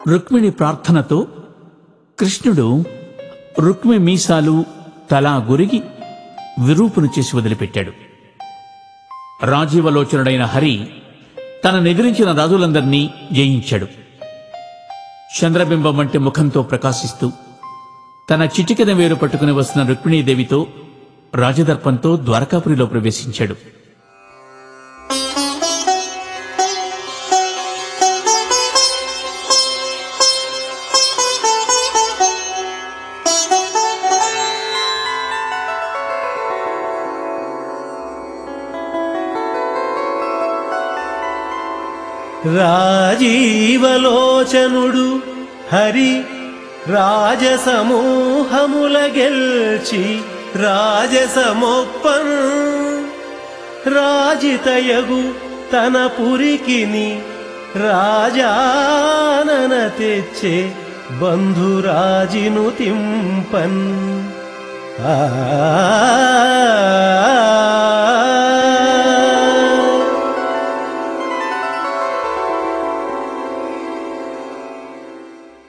రుక్మిణి ప్రార్థనతో కృష్ణుడు రుక్మి మీసాలు తలా గురిగి విరూపును చేసి వదిలిపెట్టాడు రాజీవలోచనుడైన హరి తన నిద్రించిన రాజులందరినీ జయించాడు చంద్రబింబం వంటి ముఖంతో ప్రకాశిస్తూ తన చిటికెన వేరు పట్టుకుని వస్తున్న రుక్మిణీదేవితో రాజదర్పంతో ద్వారకాపురిలో ప్రవేశించాడు రాజీవలోచనుడు హరి రాజసమూహముల గెల్చి రాజసమొప్పన్ రాజితయగు తన పురికిని రాజానన తెచ్చే బంధురాజిను తింపన్ ఆ